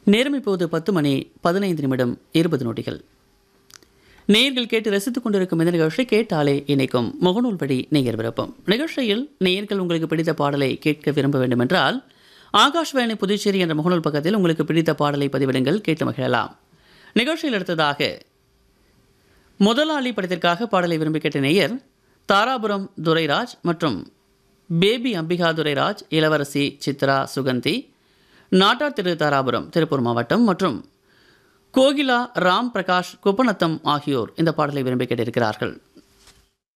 நேரம் இப்போது பத்து மணி பதினைந்து நிமிடம் இருபது நொடிகள் நேயர்கள் கேட்டு ரசித்துக் கொண்டிருக்கும் இந்த நிகழ்ச்சி கேட்டாலே இணைக்கும் முகநூல் வழி நேயர் விருப்பம் நிகழ்ச்சியில் நேயர்கள் உங்களுக்கு பிடித்த பாடலை கேட்க விரும்ப வேண்டுமென்றால் ஆகாஷ்வாணி புதுச்சேரி என்ற முகநூல் பக்கத்தில் உங்களுக்கு பிடித்த பாடலை பதிவிடுங்கள் கேட்டு மகிழலாம் நிகழ்ச்சியில் அடுத்ததாக முதலாளி படத்திற்காக பாடலை விரும்பி கேட்ட நேயர் தாராபுரம் துரைராஜ் மற்றும் பேபி அம்பிகா துரைராஜ் இளவரசி சித்ரா சுகந்தி நாட்டார் திரு தாராபுரம் திருப்பூர் மாவட்டம் மற்றும் கோகிலா ராம் பிரகாஷ் குப்பநத்தம் ஆகியோர் இந்த பாடலை விரும்பி கேட்டிருக்கிறார்கள்